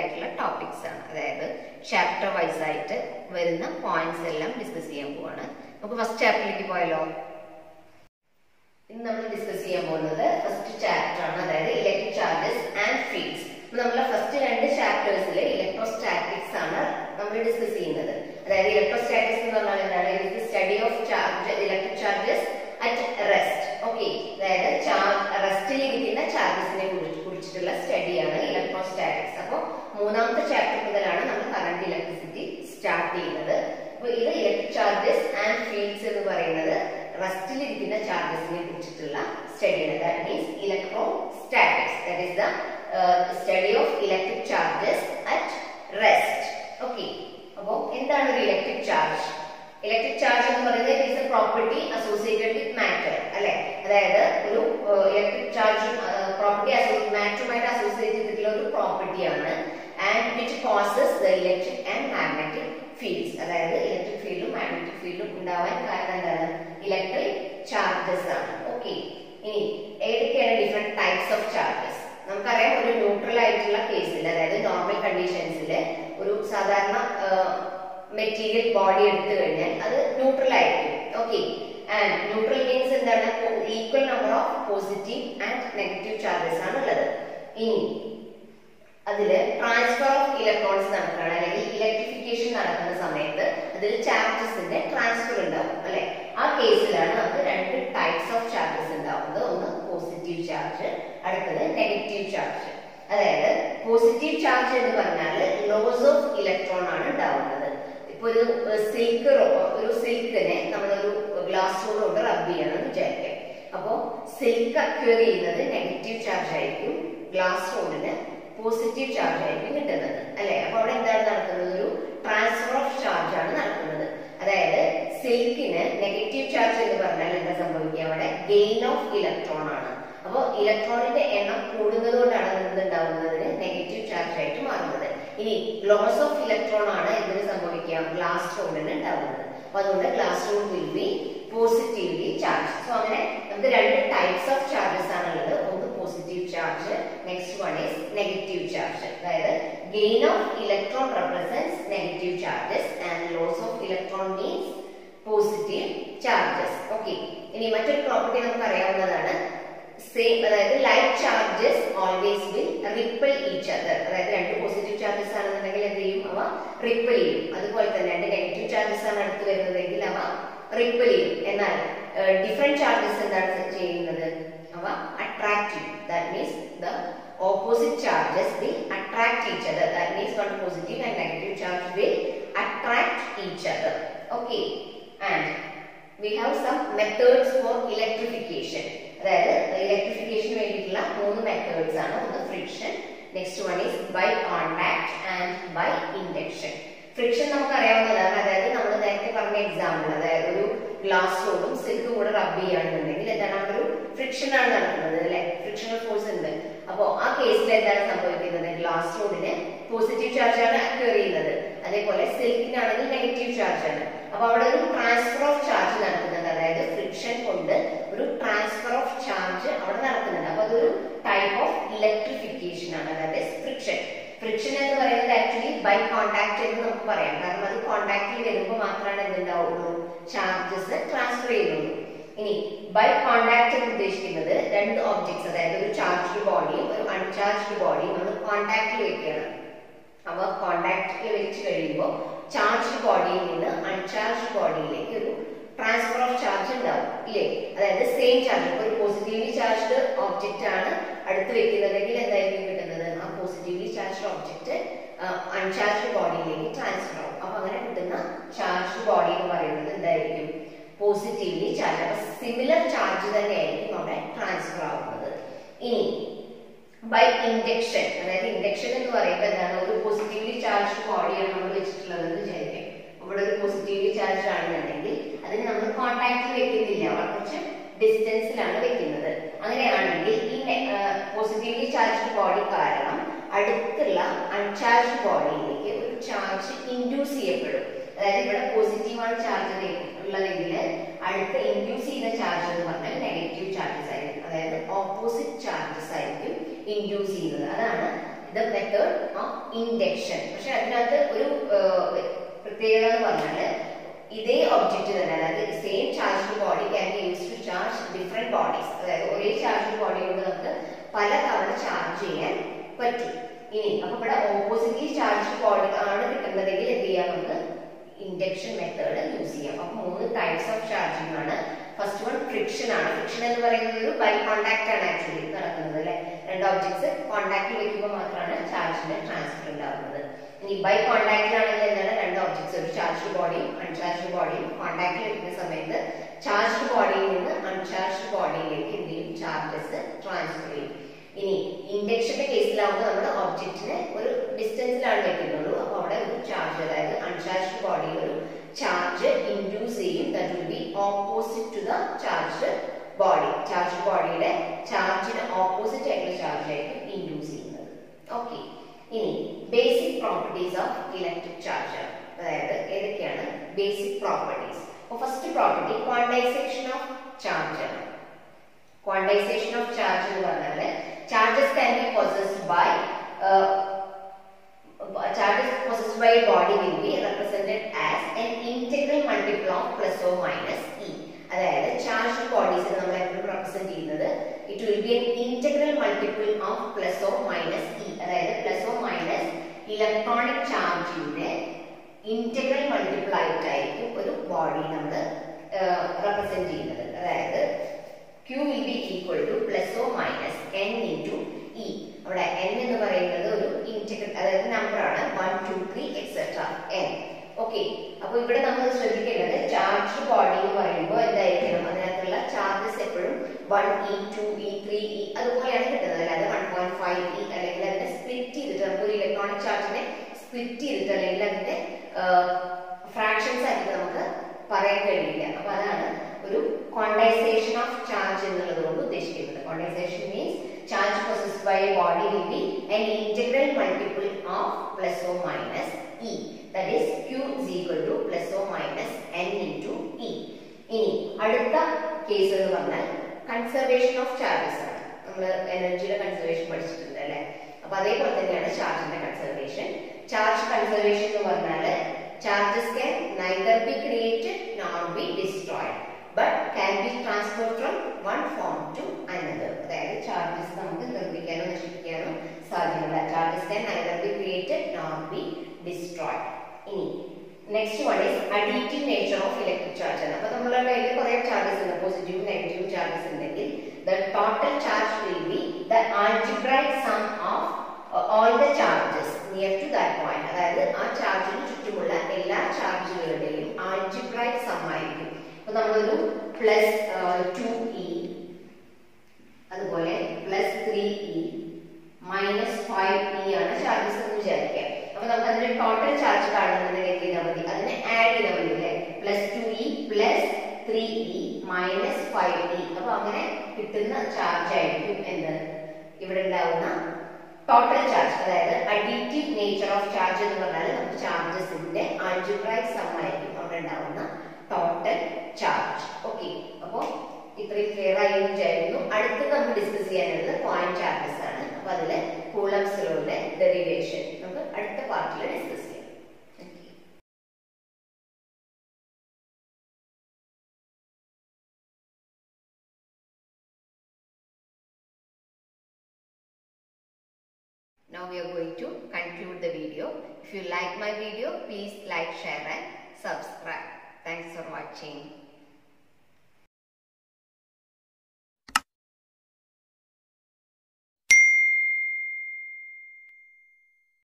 ആയിട്ടുള്ള ടോപ്പിക്സ് ആണ് അതായത് ചാപ്റ്റർ വൈസ് ആയിട്ട് വരുന്ന പോയിന്റ്സ് എല്ലാം ഡിസ്കസ് ചെയ്യാൻ പോവാണ് നമുക്ക് ഫസ്റ്റ് ചാപ്റ്ററിലേക്ക് പോയാലോ ഇന്ന് നമ്മൾ ഡിസ്കസ് ചെയ്യാൻ പോകുന്നത് ഫസ്റ്റ് ചാപ്റ്റർ ആണ് അതായത് ഇലക്ട്രിക് ചാർജസ് ആൻഡ് ഫീൽഡ്സ് നമ്മളെ ഫസ്റ്റ് രണ്ട് ചാപ്റ്റേഴ്സിൽ ഇലക്ട്രോസ്റ്റാറ്റിക്സ് ആണ് നമ്മൾ ഡിസ്കസ് ചെയ്യുന്നത് അതായത് ഇലക്ട്രോസ്റ്റാറ്റിക്സ് എന്ന് പറഞ്ഞാൽ എന്താണ് ഇത് study of charge electric charges at rest okay അതായത് റെസ്റ്റിൽ ഇരിക്കുന്ന ചാർജസിനെ കുറിച്ചിട്ടുള്ള സ്റ്റഡിയാണ് ഇലക്ട്രോസ്റ്റാറ്റിക്സ് അപ്പോൾ മൂന്നാമത്തെ ചാപ്റ്റർ മുതലാണ് നമ്മൾ കറണ്ട് ഇലക്ട്രിസിറ്റി സ്റ്റാർട്ട് ചെയ്യുന്നത് അപ്പോൾ ഇത് ഇലക്ട്രിക് ചാർജസ് ആൻഡ് ഫീൽഡ്സ് എന്ന് പറയുന്നത് റെസ്റ്റിൽ ഇരിക്കുന്ന ചാർജസിനെ കുറിച്ചിട്ടുള്ള സ്റ്റഡിയാണ് that means electrostatics that is the study of electric charges at rest okay അപ്പോൾ എന്താണ് ഒരു ഇലക്ട്രിക് ചാർജ് ഇലക്ട്രിക് ചാർജ് എന്ന് പറയുന്നത് it is a property associated with matter അല്ലെ അതായത് ഒരു ഇലക്ട്രിക് ചാർജ് പ്രോപ്പർട്ടി മാറ്ററുമായിട്ട് അസോസിയേറ്റ് ചെയ്തിട്ടുള്ള ഒരു പ്രോപ്പർട്ടിയാണ് and which causes the electric and magnetic fields അതായത് ഇലക്ട്രിക് ഫീൽഡും മാഗ്നറ്റിക് ഫീൽഡും ഉണ്ടാവാൻ കാരണം എന്താണ് ഇലക്ട്രിക് ചാർജസ് ആണ് ഓക്കെ ഇനി ഏതൊക്കെയാണ് ഡിഫറെന്റ് ടൈപ്സ് ഓഫ് ചാർജസ് നമുക്കറിയാം ഒരു ന്യൂട്രൽ ആയിട്ടുള്ള കേസിൽ അതായത് നോർമൽ കണ്ടീഷൻസിൽ ഒരു സാധാരണ മെറ്റീരിയൽ ബോഡി എടുത്തു കഴിഞ്ഞാൽ അത് ന്യൂട്രൽ ആയിരിക്കും ഓക്കെ ആൻഡ് ന്യൂട്രൽ മീൻസ് എന്താണ് equal number of positive and negative charges ആണ് ഉള്ളത് ഇനി അതിൽ ട്രാൻസ്ഫർ ഓഫ് ഇലക്ട്രോൺസ് നടക്കുകയാണ് അല്ലെങ്കിൽ ഇലക്ട്രിഫിക്കേഷൻ നടക്കുന്ന സമയത്ത് അതിൽ ചാർജസിന്റെ ട്രാൻസ്ഫർ ഉണ്ടാവും അല്ലെ ആ കേസിലാണ് നമുക്ക് രണ്ട് ടൈപ്സ് ഓഫ് ചാർജസ് ഉണ്ടാവുന്നത് ഒന്ന് പോസിറ്റീവ് ചാർജ് അടുത്തത് നെഗറ്റീവ് ചാർജ് അതായത് പോസിറ്റീവ് ചാർജ് എന്ന് പറഞ്ഞാൽ ലോസ് ഓഫ് ഇലക്ട്രോൺ ആണ് ഉണ്ടാവുന്നത് ഇപ്പൊ ഒരു സിൽക്ക് ഒരു സിൽക്കിനെ നമ്മളൊരു ഗ്ലാസ് റോഡ് കൊണ്ട് റബ്ബ് ചെയ്യണമെന്ന് വിചാരിക്കാം അപ്പോ സിൽക്ക് അക്വയർ ചെയ്യുന്നത് നെഗറ്റീവ് ചാർജ് ആയിരിക്കും ഗ്ലാസ് റോഡിന് പോസിറ്റീവ് ചാർജ് ആയിരിക്കും കിട്ടുന്നത് അല്ലെ അപ്പൊ അവിടെ എന്താണ് നടക്കുന്നത് ഒരു ട്രാൻസ്ഫർ ഓഫ് ചാർജ് ആണ് നടക്കുന്നത് അതായത് സിൽക്കിന് നെഗറ്റീവ് ചാർജ് എന്ന് പറഞ്ഞാൽ എന്താ സംഭവിക്കുക അവിടെ ഗെയിൻ ഓഫ് ഇലക്ട്രോൺ ആണ് അപ്പോൾ ഇലക്ട്രോണിന്റെ എണ്ണം കൂടുന്നത് കൊണ്ടാണ് എന്തുണ്ടാവുന്നതിന് നെഗറ്റീവ് ചാർജ് ആയിട്ട് മാറുന്നത് ഇനി ലോസ് ഓഫ് ഇലക്ട്രോൺ ആണ് ഇതിന് സംഭവിക്കുക ഗ്ലാസ് റോഡിന് ഉണ്ടാവുന്നത് അപ്പൊ അതുകൊണ്ട് glass rod will be positively charge so അങ്ങനെ നമുക്ക് രണ്ട് ടൈപ്സ് ഓഫ് ചാർജസ് ആണ് ഉള്ളത് ഒന്ന് positive charge next one is negative charge അതായത് gain of electron represents negative charges and loss of electron means positive charges okay ഇനി മറ്റൊരു property നമുക്ക് അറിയാവുന്നതാണ് സെയിം അതായത് like charges always will repel each other അതായത് രണ്ട് പോസിറ്റീവ് ചാർജസ് ആണെന്നുണ്ടെങ്കിൽ എന്ത് ചെയ്യും അവ റിപ്പിൾ ചെയ്യും അതുപോലെ തന്നെ രണ്ട് നെഗറ്റീവ് ചാർജസ് ആണ് അടുത്ത് വരുന്നതെങ്കിൽ അവ റിപ്പിൾ ചെയ്യും എന്നാൽ ഡിഫറെന്റ് ചാർജസ് എന്താണ് ചെയ്യുന്നത് അവ അട്രാക്ട് ചെയ്യും that means the opposite charges will attract each other that means one positive and negative charge will attract each other okay and we have some methods for electrification അതായത് ഇലക്ട്രിഫിക്കേഷന് വേണ്ടിയിട്ടുള്ള മൂന്ന് methods ആണ് ഒന്ന് friction next one is by contact and by induction friction നമുക്ക് അറിയാവുന്നതാണ് അതായത് നമ്മൾ നേരത്തെ പറഞ്ഞ എക്സാമ്പിൾ അതായത് ഒരു ഗ്ലാസ് റോഡും സിൽക്കും കൂടെ റബ്ബ് ചെയ്യുകയാണെന്നുണ്ടെങ്കിൽ എന്താണ് അവിടെ ഒരു ഫ്രിക്ഷൻ ആണ് നടക്കുന്നത് അല്ലെ ഫ്രിക്ഷണൽ ഫോഴ്സ് ഉണ്ട് അപ്പോ ആ കേസിൽ എന്താണ് സംഭവിക്കുന്നത് ഗ്ലാസ് റോഡിന് പോസിറ്റീവ് ചാർജ് ആണ് അക്വയർ ചെയ്യുന്നത് അതേപോലെ സിൽക്കിനാണെങ്കിൽ നെഗറ്റീവ് ചാർജ് ആണ് അപ്പൊ അവിടെ ഒരു ട്രാൻസ്ഫർ ഓഫ് ചാർജ് നടക്കുന്നുണ്ട് അതായത് ഫ്രിക്ഷൻ കൊണ്ട് ഒരു ട്രാൻസ്ഫർ ഓഫ് ചാർജ് അവിടെ നടക്കുന്നുണ്ട് അപ്പൊ അതൊരു ടൈപ്പ് ഓഫ് ഇലക്ട്രിഫിക്കേഷൻ ആണ് അതായത് ഫ്രിക്ഷൻ ഫ്രിക്ഷൻ എന്ന് പറയുന്നത് ആക്ച്വലി ബൈ കോണ്ടാക്ട് എന്ന് നമുക്ക് പറയാം കാരണം അത് കോണ്ടാക്റ്റിൽ വരുമ്പോൾ മാത്രമാണ് എന്തുണ്ടാവുള്ളൂ ചാർജസ് ട്രാൻസ്ഫർ ചെയ്യുന്നുള്ളൂ ഇനി ബൈ കോണ്ടാക്ട് എന്ന് ഉദ്ദേശിക്കുന്നത് രണ്ട് ഓബ്ജക്ട്സ് അതായത് ഒരു ചാർജ്ഡ് ബോഡിയും ഒരു അൺചാർജ്ഡ് ബോഡിയും നമ്മൾ കോണ്ടാക്റ്റിൽ വെക്കുകയാണ് അവ കോണ്ടാക്റ്റിൽ വെച്ച് കഴിയുമ്പോൾ ചാർജ്ഡ് ബോഡിയിൽ നിന്ന് അൺചാർജ്ഡ് ബോഡിയിലേക്ക് ഒരു ട്രാൻസ്ഫർ ഓഫ് ചാർജ് ഉണ്ടാവും ഇല്ലേ അതായത് സെയിം ചാർജ് ഒരു പോസിറ്റീവ്ലി ചാർജ്ഡ് ഓബ്ജക്റ്റ് ആണ് അടുത്ത് വെക്കുന്നതെങ്കിൽ എന്തായിരിക്കും കിട്ടുന്നത് ആ പോസിറ്റീവ്ലി ചാർജ്ഡ് ഓബ്ജക്റ്റ് അൺചാർജ്ഡ് ബോഡിയിലേക്ക് ട്രാൻസ്ഫർ ആവും അപ്പൊ അങ്ങനെ കിട്ടുന്ന ചാർജ്ഡ് ബോഡി എന്ന് പറയുന്നത് എന്തായിരിക്കും പോസിറ്റീവ്ലി ചാർജ് അപ്പൊ സിമിലർ ചാർജ് തന്നെയായിരിക്കും അവിടെ ട്രാൻസ്ഫർ ആവുന്നത് ഇനി ബൈ ഇൻഡക്ഷൻ അതായത് ഇൻഡക്ഷൻ എന്ന് പറയുമ്പോൾ എന്താണ് ഒരു പോസിറ്റീവ്ലി ചാർജ് ബോഡിയാണ് നമ്മൾ വെച്ചിട്ടുള്ളത് എന്ന് വിചാരിക്കാം അവിടെ ഒരു പോസിറ്റീവ്ലി ചാർജ് ആണെന്നുണ്ടെങ്കിൽ അതിന് നമ്മൾ കോണ്ടാക്റ്റിൽ വെക്കുന്നില്ല അവിടെ കുറച്ച് ഡിസ്റ്റൻസിലാണ് വെക്കുന്നത് അങ്ങനെയാണെങ്കിൽ ഈ പോസിറ്റീവ്ലി ചാർജ്ഡ് ബോഡി കാരണം അടുത്തുള്ള അൺചാർജ്ഡ് ബോഡിയിലേക്ക് ഒരു ചാർജ് ഇൻഡ്യൂസ് ചെയ്യപ്പെടും അതായത് ഇവിടെ പോസിറ്റീവ് ആണ് ചാർജ് ഉള്ളതെങ്കിൽ അടുത്ത ഇൻഡ്യൂസ് ചെയ്യുന്ന ചാർജ് എന്ന് പറഞ്ഞാൽ നെഗറ്റീവ് ചാർജസ് ആയിരിക്കും അതായത് ഓപ്പോസിറ്റ് ചാർജസ് ആയിരിക്കും ഇൻഡ്യൂസ് ചെയ്യുന്നത് അതാണ് ദ മെത്തേഡ് ഓഫ് ഇൻഡക്ഷൻ പക്ഷെ അതിനകത്ത് ഒരു പ്രത്യേകത എന്ന് പറഞ്ഞാൽ ഇതേ ഒബ്ജക്റ്റ് തന്നെ അതായത് same charge body can be use to charge different bodies അതായത് ഒരേ ചാർജ് ബോഡി കൊണ്ട് നമുക്ക് പല തവണ ചാർജ് ചെയ്യാൻ പറ്റും ഇനി അപ്പൊ ഇവിടെ ഓപ്പോസിറ്റ്ലി ചാർജ് ബോഡി ആണ് കിട്ടുന്നതെങ്കിൽ എന്ത് ചെയ്യാം നമുക്ക് ഇൻഡക്ഷൻ മെത്തേഡ് യൂസ് ചെയ്യാം അപ്പൊ മൂന്ന് ടൈപ്സ് ഓഫ് ചാർജിങ് ആണ് ഫസ്റ്റ് വൺ ഫ്രിക്ഷൻ ആണ് ഫ്രിക്ഷൻ എന്ന് പറയുന്നത് ഒരു ബൈ കോണ്ടാക്ട് ആണ് ആക്ച്വലി നടക്കുന്നത് അല്ലെ രണ്ട് ഒബ്ജക്ട്സ് കോണ്ടാക്റ്റിൽ വെക്കുമ്പോൾ മാത്രമാണ് ചാർജിന്റെ ട്രാൻസ്ഫർ ഉണ്ടാകുന്നത് ഇനി ബൈ കോണ്ടാക്റ്റിലാണെങ്കിൽ എന്താണ് രണ്ട് ഒബ്ജക്ട്സ് ഒരു ചാർജ്ഡ് ബോഡിയും അൺചാർജ്ഡ് ബോഡിയും കോണ്ടാക്റ്റിൽ വെക്കുന്ന സമയത്ത് ചാർജ്ഡ് ബോഡിയിൽ നിന്ന് അൺചാർജ്ഡ് ബോഡിയിലേക്ക് എന്ത് ചെയ്യും ചാർജസ് ട്രാൻസ്ഫർ ചെയ്യും ഇനി ഇൻഡക്ഷന്റെ കേസിലാവുമ്പോൾ നമ്മൾ ഒബ്ജക്റ്റിനെ ഒരു ഡിസ്റ്റൻസിലാണ് വെക്കുന്നുള്ളൂ അപ്പൊ അവിടെ ഒരു ചാർജ് അതായത് അൺചാർജ്ഡ് ബോഡിയിൽ ഒരു ചാർജ് ഇൻഡ്യൂസ് ചെയ്യും that will be opposite to the charge body charge ബോഡിയുടെ ചാർജിന് ഓപ്പോസിറ്റ് ആയിട്ടുള്ള ചാർജ് ആയിരിക്കും ഇൻഡ്യൂസ് ചെയ്യുന്നത് ഓക്കെ ഇനി basic properties of electric charger അതായത് ഏതൊക്കെയാണ് basic properties first property quantization of charger quantization of charge എന്ന് പറഞ്ഞാൽ charges can be possessed by charges possessed by a body will be represented as an integral multiple of plus or minus e അതായത് charge ബോഡീസിനെ നമ്മൾ എപ്പോഴും represent ചെയ്യുന്നത് it will be n integral multiple of plus or minus e അതായത് plus or minus electronic ചാർജിന്റെ integral multiple ആയിട്ടായിരിക്കും ഒരു body നമ്മൾ റെപ്രസെന്റ് ചെയ്യുന്നത് അതായത് Q will be equal to plus or minus n into E. അവിടെ n എന്ന് പറയുന്നത് ഒരു ഇന്റഗ്രൽ അതായത് നമ്പർ ആണ് one two three etcetera n okay അപ്പൊ ഇവിടെ നമ്മൾ ശ്രദ്ധിക്കേണ്ടത് ചാർജ് ബോഡി എന്ന് പറയുമ്പോൾ എന്തായിരിക്കണം അതിനകത്തുള്ള ചാർജസ് എപ്പോഴും one e two e three e അതുപോലെയാണ് കിട്ടുന്നത് അല്ലാതെ വൺ പോയിന്റ് ഫൈവ് ഇ അല്ലെങ്കിൽ അതിനെ സ്പ്ലിറ്റ് ചെയ്തിട്ട് നമുക്ക് ഒരു ഇലക്ട്രോണിക് ചാർജിനെ സ്പ്ലിറ്റ് ചെയ്തിട്ട് അല്ലെങ്കിൽ അതിന്റെ ഫ്രാക്ഷൻസ് ആയിട്ട് നമുക്ക് പറയാൻ കഴിയില്ല അപ്പൊ അതാണ് ഒരു ക്വാണ്ടൈസേഷൻ ഓഫ് ചാർജ് എന്നുള്ളത് കൊണ്ട് ഉദ്ദേശിക്കുന്നത് quantization means charge possessed by a body will be an integral multiple of plus or minus e that is q is equal to plus or minus n into e ഇനി അടുത്ത case എന്ന് പറഞ്ഞാൽ conservation of charges ആണ് നമ്മൾ എനർജിയുടെ conservation പഠിച്ചിട്ടുണ്ട് അല്ലെ അപ്പൊ അതേപോലെ തന്നെയാണ് ചാർജിന്റെ കൺസർവേഷൻ ചാർജ് കൺസർവേഷൻ എന്ന് പറഞ്ഞാൽ charges can neither be created nor be destroyed but can be transfer from one form to another അതായത് ചാർജസ് നമുക്ക് നിർമ്മിക്കാനോ നശിപ്പിക്കാനോ സാധ്യമല്ല charges can neither be created nor be destroyed ഇനി next one is additive nature of electric charge അപ്പൊ നമ്മളുടെ കയ്യിൽ കുറെ ചാർജസ് ഉണ്ട് പോസിറ്റീവ് നെഗറ്റീവ് ചാർജസ് ഉണ്ടെങ്കിൽ the total charge will be the algebraic sum of all the charges near to that point അതായത് ആ ചാർജിന് ചുറ്റുമുള്ള എല്ലാ ചാർജുകളുടെയും ആൾജിബ്രൈക് സം ആയിരിക്കും അപ്പൊ നമ്മളൊരു പ്ലസ് ടു ഇ അതുപോലെ plus three e minus five e ആണ് ചാർജസ് എന്ന് വിചാരിക്കുക അപ്പൊ നമുക്ക് അതിന്റെ ടോട്ടൽ ചാർജ് കാണുന്നുണ്ടെങ്കിൽ എന്ത് ചെയ്താൽ മതി അതിനെ ആഡ് ചെയ്താൽ മതി അല്ലേ plus two e plus three e minus five e അപ്പൊ അങ്ങനെ കിട്ടുന്ന ചാർജ് ആയിരിക്കും എന്ത് ഇവിടെ ഉണ്ടാവുന്ന ടോട്ടൽ ചാർജ് അതായത് അഡീറ്റീവ് നേച്ചർ ഓഫ് ചാർജ് എന്ന് പറഞ്ഞാൽ നമുക്ക് ചാർജസിന്റെ ആൾജിബ്രൈക് സം ആയിരിക്കും അവിടെ ഉണ്ടാവുന്ന ടോട്ടൽ ചാർജ് ഓക്കെ അപ്പോ ഇത്രയും ക്ലിയർ ആയി എന്ന് വിചാരിക്കുന്നു അടുത്തത് നമ്മൾ ഡിസ്കസ് ചെയ്യാനുള്ളത് പോയിന്റ് ചാർജസ് ആണ് അപ്പൊ അതില് കൂളംസിലൂടെ ഡെറിവേഷൻ നമുക്ക് അടുത്ത പാർട്ടിൽ ഡിസ്കസ് ചെയ്യാം Okay. Now we are going to conclude the video. If you like my video, please like, share and subscribe. Thanks for watching.